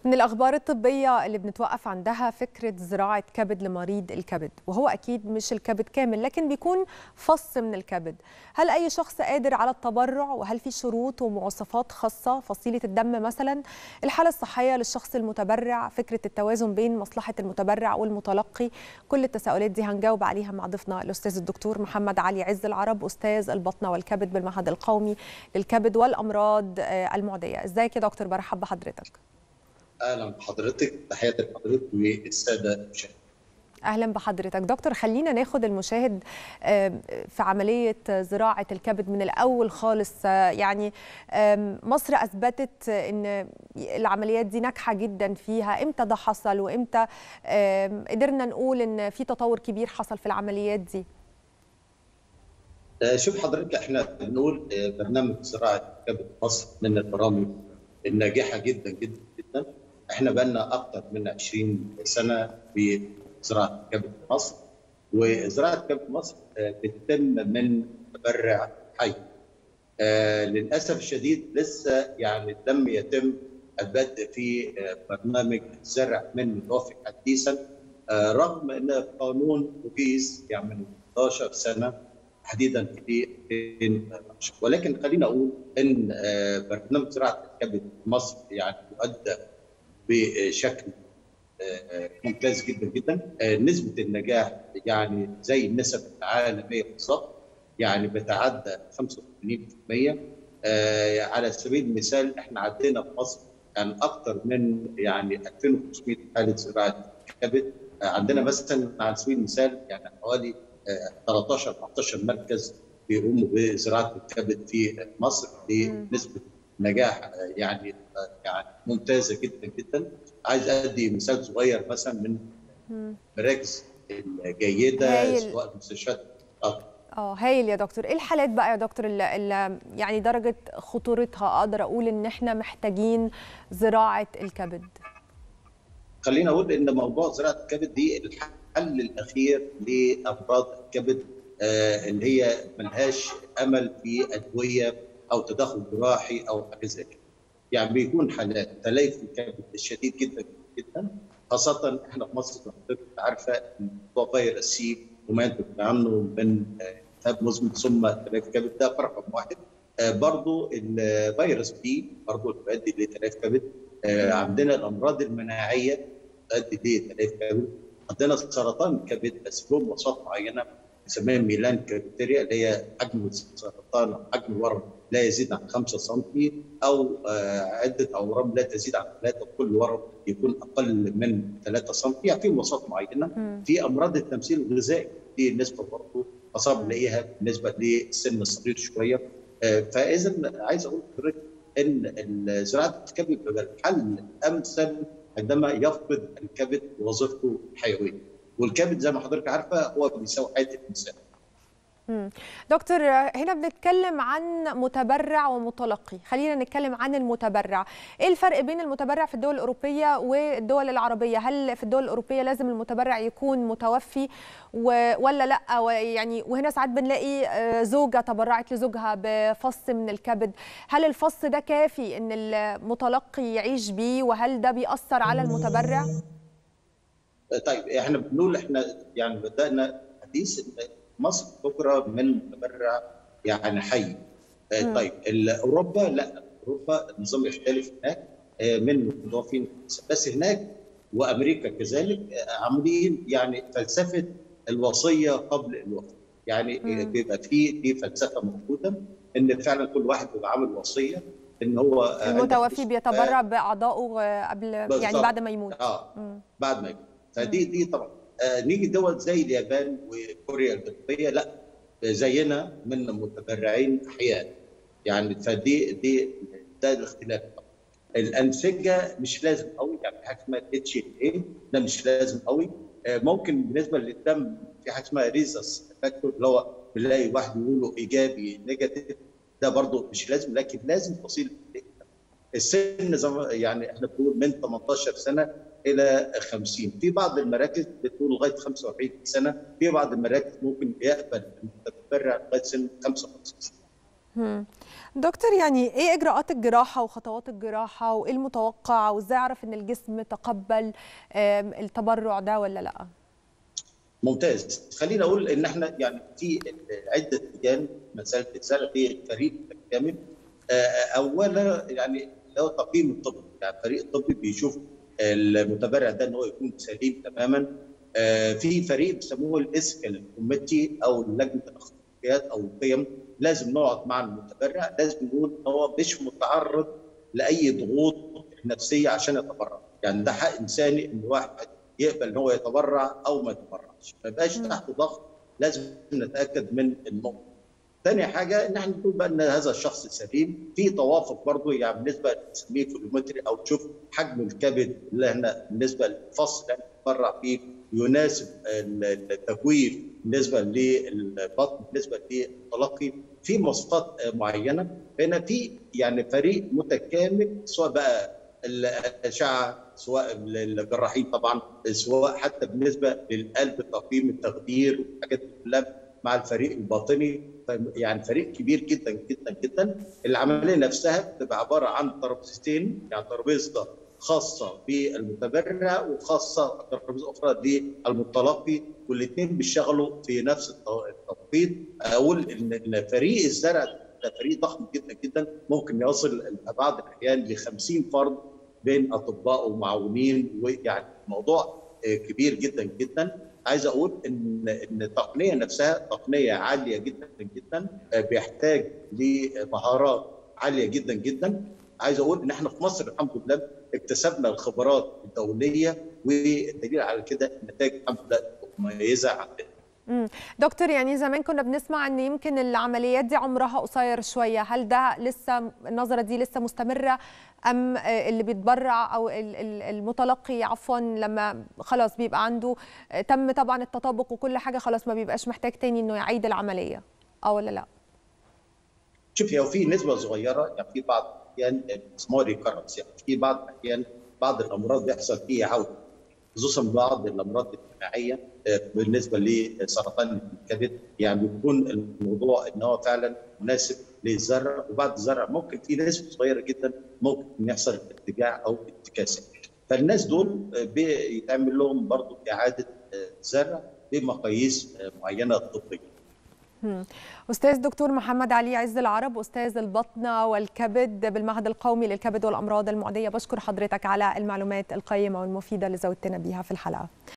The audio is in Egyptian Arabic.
من الأخبار الطبية اللي بنتوقف عندها فكرة زراعة كبد لمريض الكبد وهو أكيد مش الكبد كامل لكن بيكون فص من الكبد هل أي شخص قادر على التبرع وهل في شروط ومواصفات خاصة فصيلة الدم مثلا الحالة الصحية للشخص المتبرع فكرة التوازن بين مصلحة المتبرع والمتلقي كل التساؤلات دي هنجاوب عليها مع ضيفنا الأستاذ الدكتور محمد علي عز العرب أستاذ البطنة والكبد بالمعهد القومي للكبد والأمراض المعدية ازيك يا دكتور برحب بحضرتك اهلا بحضرتك تحياتي لحضرتك والساده المشاهدين اهلا بحضرتك دكتور خلينا ناخد المشاهد في عمليه زراعه الكبد من الاول خالص يعني مصر اثبتت ان العمليات دي ناجحه جدا فيها امتى ده حصل وامتى قدرنا نقول ان في تطور كبير حصل في العمليات دي شوف حضرتك احنا بنقول برنامج زراعه كبد مصر من البرامج الناجحه جدا جدا جدا احنا بقالنا اكثر من 20 سنه بزراعه كبد مصر وزراعه كبد مصر بتتم من متبرع حي آه للاسف الشديد لسه يعني لم يتم البدء في برنامج زرع من متوفي حديثا آه رغم ان قانون بوكيس يعني من 11 سنه تحديدا في ولكن خلينا اقول ان برنامج زراعه الكبد في مصر يعني يؤدى بشكل ممتاز جدا جدا نسبه النجاح يعني زي النسب العالميه بالظبط يعني بتعدى 85% على سبيل المثال احنا عدينا في مصر يعني اكثر من يعني 2500 حاله زراعه كبد عندنا مثلا على سبيل المثال يعني حوالي 13 14 مركز بيقوموا بزراعه الكبد في مصر بنسبه نجاح يعني يعني ممتازه جدا جدا عايز ادي مثال صغير مثلا من المراكز الجيده هايل. سواء المستشفيات اه هايل يا دكتور ايه الحالات بقى يا دكتور اللي, اللي يعني درجه خطورتها اقدر اقول ان احنا محتاجين زراعه الكبد خلينا اقول ان موضوع زراعه الكبد دي الحل الاخير لامراض الكبد آه اللي هي ملهاش امل في ادويه او تدخل جراحي او حاجه زي كده. يعني بيكون حالات تليف الكبد الشديد جدا جدا خاصه احنا في مصر عارفه موضوع فيروس سي وما ينتج عنه من التهاب مزمن ثم تليف الكبد ده رقم واحد. آه برضه الفيروس بي برضه بيؤدي لتليف كبد. آه عندنا الامراض المناعيه تؤدي لتليف كبد. عندنا سرطان الكبد بس له مواصفات معينه بنسميها ميلان كريتيريا اللي هي حجم السرطان او حجم الورم لا يزيد عن 5 سم او عده اورام لا تزيد عن 3 كل ورم يكون اقل من 3 سم يعني في مواصفات معينه في امراض التمثيل الغذائي دي نسبه برضه اصاب نلاقيها بالنسبه للسن الصغير شويه فاذا عايز اقول لحضرتك ان زراعه الكبد بيبقى الحل الامثل عندما يفقد الكبد وظيفته الحيويه والكبد زي ما حضرتك عارفه هو بيساوي حياه الانسان دكتور هنا بنتكلم عن متبرع ومتلقي خلينا نتكلم عن المتبرع ايه الفرق بين المتبرع في الدول الاوروبيه والدول العربيه هل في الدول الاوروبيه لازم المتبرع يكون متوفي ولا لا يعني وهنا ساعات بنلاقي زوجه تبرعت لزوجها بفص من الكبد هل الفص ده كافي ان المتلقي يعيش بيه وهل ده بيأثر على المتبرع طيب احنا بنقول احنا يعني بدانا حديث مصر بكره من متبرع يعني حي آه طيب اوروبا لا اوروبا النظام يختلف هناك آه من متوفين بس هناك وامريكا كذلك آه عاملين يعني فلسفه الوصيه قبل الوفاه يعني بيبقى في في فلسفه موجوده ان فعلا كل واحد بيبقى عامل وصيه ان هو المتوفي بيتبرع باعضائه قبل يعني بعد ما يموت اه مم. بعد ما يموت فدي دي طبعا آه نيجي دول زي اليابان وكوريا الجنوبيه لا زينا من متبرعين احياء يعني فدي دي ده الاختلاف الانسجه مش لازم قوي يعني في حاجه اسمها اتش اي ده مش لازم قوي آه ممكن بالنسبه للدم في حاجه اسمها ريزس فاكتور اللي هو بنلاقي واحد يقول ايجابي نيجاتيف ده برضه مش لازم لكن لازم فصيل السن زي يعني احنا بنقول من 18 سنه الى 50 في بعض المراكز بتقول لغايه 45 سنه في بعض المراكز ممكن يقبل المتبرع لغايه سن 55 سنه دكتور يعني ايه اجراءات الجراحه وخطوات الجراحه وايه المتوقع وازاي اعرف ان الجسم تقبل التبرع ده ولا لا ممتاز خلينا اقول ان احنا يعني في عده لجان مساله الزرع في فريق كامل اولا يعني لو تقييم الطب يعني الفريق الطبي بيشوف المتبرع ده ان هو يكون سليم تماما في فريق بيسموه الاسكال كوميتي او لجنه الاخلاقيات او القيم لازم نقعد مع المتبرع لازم نقول ان هو مش متعرض لاي ضغوط نفسيه عشان يتبرع يعني ده حق انساني ان واحد يقبل ان هو يتبرع او ما يتبرعش ما يبقاش تحت ضغط لازم نتاكد من النقطه ثاني حاجه ان احنا نقول بقى ان هذا الشخص سليم في توافق برضه يعني بالنسبه نسميه فولومتري او تشوف حجم الكبد اللي احنا بالنسبه للفصل اللي احنا بنتبرع فيه يناسب التجويف بالنسبه للبطن بالنسبه للتلقي في مواصفات معينه هنا في يعني فريق متكامل سواء بقى الاشعه سواء الجراحين طبعا سواء حتى بالنسبه للقلب تقييم التخدير والحاجات دي كلها مع الفريق الباطني يعني فريق كبير جدا جدا جدا العمليه نفسها بتبقى عباره عن ترابيزتين يعني ترابيزه خاصه بالمتبرع وخاصه ترابيزه اخرى للمتلقي والاثنين بيشتغلوا في نفس التوقيت اقول ان فريق الزرع ده فريق ضخم جدا جدا ممكن يصل بعض الاحيان ل 50 فرد بين اطباء ومعاونين ويعني الموضوع كبير جدا جدا عايز اقول ان ان التقنيه نفسها تقنيه عاليه جدا جدا بيحتاج لمهارات عاليه جدا جدا عايز اقول ان احنا في مصر الحمد لله اكتسبنا الخبرات الدوليه والدليل على كده النتائج الحمد لله مميزه عندنا مم. دكتور يعني زمان كنا بنسمع ان يمكن العمليات دي عمرها قصير شويه هل ده لسه النظره دي لسه مستمره ام اللي بيتبرع او المتلقي عفوا لما خلاص بيبقى عنده تم طبعا التطابق وكل حاجه خلاص ما بيبقاش محتاج تاني انه يعيد العمليه اه ولا لا شوفي هو في نسبه صغيره يعني في بعض الاحيان اسمها ريكرنس يعني في بعض الاحيان بعض الامراض بيحصل فيها عوده خصوصا بعض الامراض الاجتماعيه بالنسبه لسرطان الكبد يعني بيكون الموضوع ان هو فعلا مناسب للزرع وبعد الزرع ممكن في نسبه صغيره جدا ممكن يحصل ارتجاع او انتكاسه فالناس دول بيتعمل لهم برضه اعاده زرع بمقاييس معينه طبيه استاذ دكتور محمد علي عز العرب استاذ البطنه والكبد بالمعهد القومي للكبد والامراض المعديه بشكر حضرتك على المعلومات القيمه والمفيده اللي زودتنا بيها في الحلقه